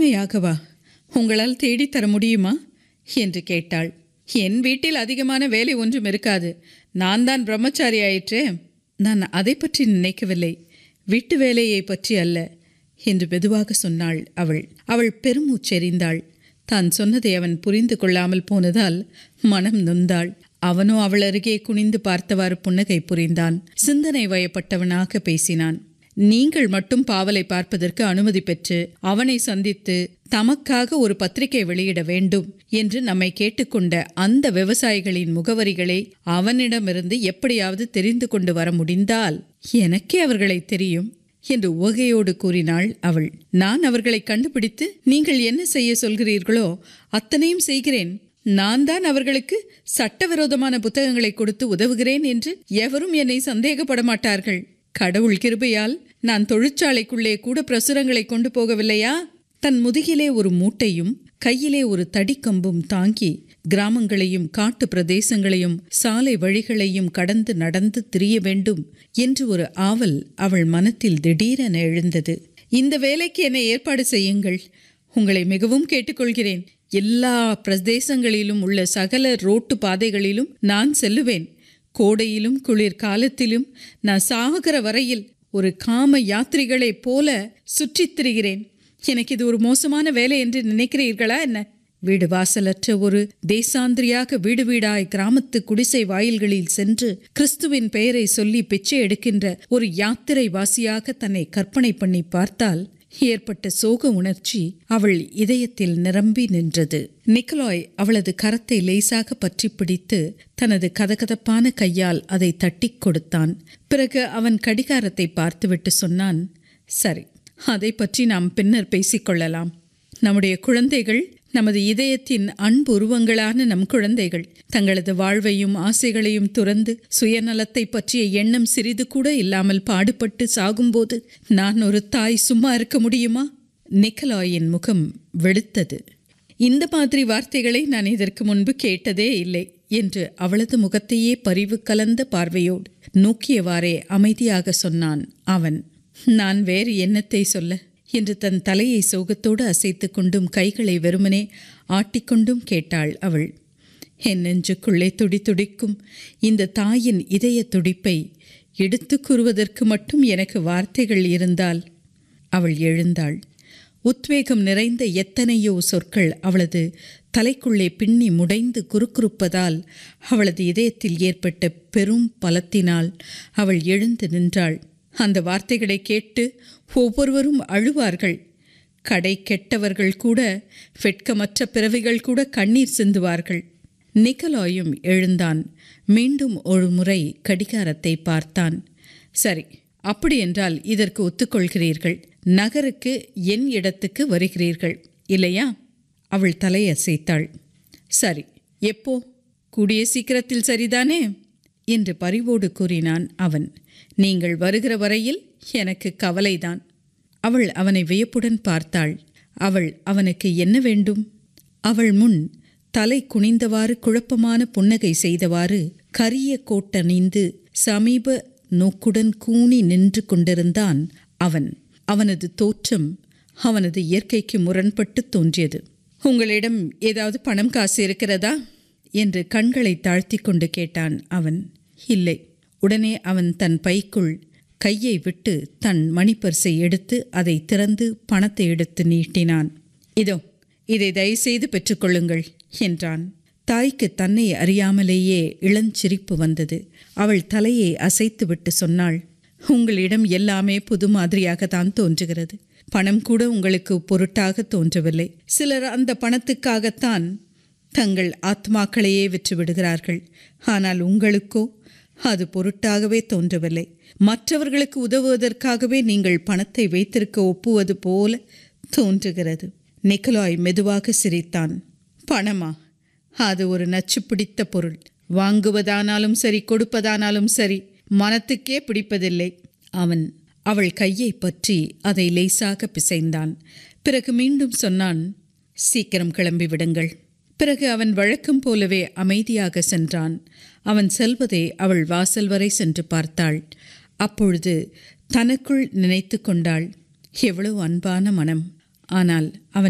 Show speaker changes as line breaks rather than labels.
உண்மையாகவா உங்களால் தேடித் தர முடியுமா என்று கேட்டாள் என் வீட்டில் அதிகமான வேலை ஒன்றும் இருக்காது நான் தான் பிரம்மச்சாரி ஆயிற்றே நான் அதை பற்றி நினைக்கவில்லை வீட்டு வேலையை பற்றி அல்ல என்று மெதுவாக சொன்னாள் அவள் அவள் பெருமூச்செறிந்தாள் தான் சொன்னதை அவன் புரிந்து கொள்ளாமல் போனதால் மனம் நொந்தாள் அவனோ அவள் அருகே குனிந்து பார்த்தவாறு புன்னகை புரிந்தான் சிந்தனை வயப்பட்டவனாக பேசினான் நீங்கள் மட்டும் பாவலை பார்ப்பதற்கு அனுமதி பெற்று அவனை சந்தித்து தமக்காக ஒரு பத்திரிகை வெளியிட வேண்டும் என்று நம்மை கேட்டுக்கொண்ட அந்த விவசாயிகளின் முகவரிகளை அவனிடமிருந்து எப்படியாவது தெரிந்து கொண்டு வர முடிந்தால் எனக்கே அவர்களை தெரியும் என்று உவகையோடு கூறினாள் அவள் நான் அவர்களை கண்டுபிடித்து நீங்கள் என்ன செய்ய சொல்கிறீர்களோ அத்தனையும் செய்கிறேன் நான் தான் அவர்களுக்கு சட்டவிரோதமான புத்தகங்களை கொடுத்து உதவுகிறேன் என்று எவரும் என்னை சந்தேகப்பட மாட்டார்கள் கடவுள் கிருபையால் நான் தொழிற்சாலைக்குள்ளே கூட பிரசுரங்களை கொண்டு போகவில்லையா தன் முதுகிலே ஒரு மூட்டையும் கையிலே ஒரு தடிக்கம்பும் தாங்கி கிராமங்களையும் காட்டு பிரதேசங்களையும் சாலை வழிகளையும் கடந்து நடந்து திரிய வேண்டும் என்று ஒரு ஆவல் அவள் மனத்தில் திடீரென எழுந்தது இந்த வேலைக்கு என்னை ஏற்பாடு செய்யுங்கள் உங்களை மிகவும் கேட்டுக்கொள்கிறேன் எல்லா பிரதேசங்களிலும் உள்ள சகல ரோட்டு பாதைகளிலும் நான் செல்லுவேன் கோடையிலும் குளிர் காலத்திலும் நான் சாகுகிற வரையில் ஒரு காம யாத்திரிகளைப் போல சுற்றித் திரிகிறேன் எனக்கு இது ஒரு மோசமான வேலை என்று நினைக்கிறீர்களா என்ன வீடு வாசலற்ற ஒரு தேசாந்திரியாக வீடு வீடாய் கிராமத்து குடிசை வாயில்களில் சென்று கிறிஸ்துவின் பெயரை சொல்லி பிச்சை எடுக்கின்ற ஒரு யாத்திரை வாசியாக தன்னை கற்பனை பண்ணி பார்த்தால் ஏற்பட்ட சோக உணர்ச்சி அவள் இதயத்தில் நிரம்பி நின்றது நிக்கலாய் அவளது கரத்தை லேசாக பற்றி பிடித்து தனது கதகதப்பான கையால் அதை தட்டிக் கொடுத்தான் பிறகு அவன் கடிகாரத்தை பார்த்துவிட்டு சொன்னான் சரி அதை பற்றி நாம் பின்னர் பேசிக்கொள்ளலாம் நம்முடைய குழந்தைகள் நமது இதயத்தின் அன்பு உருவங்களான நம் குழந்தைகள் தங்களது வாழ்வையும் ஆசைகளையும் துறந்து சுயநலத்தை பற்றிய எண்ணம் சிறிது கூட இல்லாமல் பாடுபட்டு சாகும்போது நான் ஒரு தாய் சும்மா இருக்க முடியுமா நிக்கலாயின் முகம் வெளுத்தது இந்த மாதிரி வார்த்தைகளை நான் இதற்கு முன்பு கேட்டதே இல்லை என்று அவளது முகத்தையே பரிவு கலந்த பார்வையோடு நோக்கியவாறே அமைதியாக சொன்னான் அவன் நான் வேறு என்னத்தை சொல்ல என்று தன் தலையை சோகத்தோடு அசைத்து கொண்டும் கைகளை வெறுமனே ஆட்டிக்கொண்டும் கேட்டாள் அவள் என் நெஞ்சுக்குள்ளே துடி துடிக்கும் இந்த தாயின் இதய துடிப்பை எடுத்து கூறுவதற்கு மட்டும் எனக்கு வார்த்தைகள் இருந்தால் அவள் எழுந்தாள் உத்வேகம் நிறைந்த எத்தனையோ சொற்கள் அவளது தலைக்குள்ளே பின்னி முடைந்து குறுக்குறுப்பதால் அவளது இதயத்தில் ஏற்பட்ட பெரும் பலத்தினால் அவள் எழுந்து நின்றாள் அந்த வார்த்தைகளை கேட்டு ஒவ்வொருவரும் அழுவார்கள் கடை கெட்டவர்கள் கூட வெட்கமற்ற பிறவிகள் கூட கண்ணீர் சிந்துவார்கள் நிக்கலாயும் எழுந்தான் மீண்டும் ஒரு முறை கடிகாரத்தை பார்த்தான் சரி அப்படியென்றால் இதற்கு ஒத்துக்கொள்கிறீர்கள் நகருக்கு என் இடத்துக்கு வருகிறீர்கள் இல்லையா அவள் தலையசைத்தாள் சரி எப்போ கூடிய சீக்கிரத்தில் சரிதானே என்று பரிவோடு கூறினான் அவன் நீங்கள் வருகிற வரையில் எனக்கு கவலைதான் அவள் அவனை வியப்புடன் பார்த்தாள் அவள் அவனுக்கு என்ன வேண்டும் அவள் முன் தலை குனிந்தவாறு குழப்பமான புன்னகை செய்தவாறு கரிய கோட்டணிந்து சமீப நோக்குடன் கூனி நின்று கொண்டிருந்தான் அவன் அவனது தோற்றம் அவனது இயற்கைக்கு முரண்பட்டு தோன்றியது உங்களிடம் ஏதாவது பணம் காசு இருக்கிறதா என்று கண்களை தாழ்த்தி கொண்டு கேட்டான் அவன் இல்லை உடனே அவன் தன் பைக்குள் கையை விட்டு தன் மணிப்பர்சை எடுத்து அதை திறந்து பணத்தை எடுத்து நீட்டினான் இதோ இதை தயவுசெய்து பெற்றுக்கொள்ளுங்கள் என்றான் தாய்க்கு தன்னை அறியாமலேயே இளஞ்சிரிப்பு வந்தது அவள் தலையை அசைத்துவிட்டு சொன்னாள் உங்களிடம் எல்லாமே புது மாதிரியாகத்தான் தோன்றுகிறது பணம் கூட உங்களுக்கு பொருட்டாக தோன்றவில்லை சிலர் அந்த பணத்துக்காகத்தான் தங்கள் ஆத்மாக்களையே விற்று விடுகிறார்கள் ஆனால் உங்களுக்கோ அது பொருட்டாகவே தோன்றவில்லை மற்றவர்களுக்கு உதவுவதற்காகவே நீங்கள் பணத்தை வைத்திருக்க ஒப்புவது போல தோன்றுகிறது நிக்கலாய் மெதுவாக சிரித்தான் பணமா அது ஒரு நச்சு பிடித்த பொருள் வாங்குவதானாலும் சரி கொடுப்பதானாலும் சரி மனத்துக்கே பிடிப்பதில்லை அவன் அவள் கையை பற்றி அதை லேசாக பிசைந்தான் பிறகு மீண்டும் சொன்னான் சீக்கிரம் கிளம்பி விடுங்கள் பிறகு அவன் வழக்கம் போலவே அமைதியாக சென்றான் அவன் செல்வதை அவள் வாசல் வரை சென்று பார்த்தாள் அப்பொழுது தனக்குள் நினைத்து கொண்டாள் எவ்வளவு அன்பான மனம் ஆனால் அவன்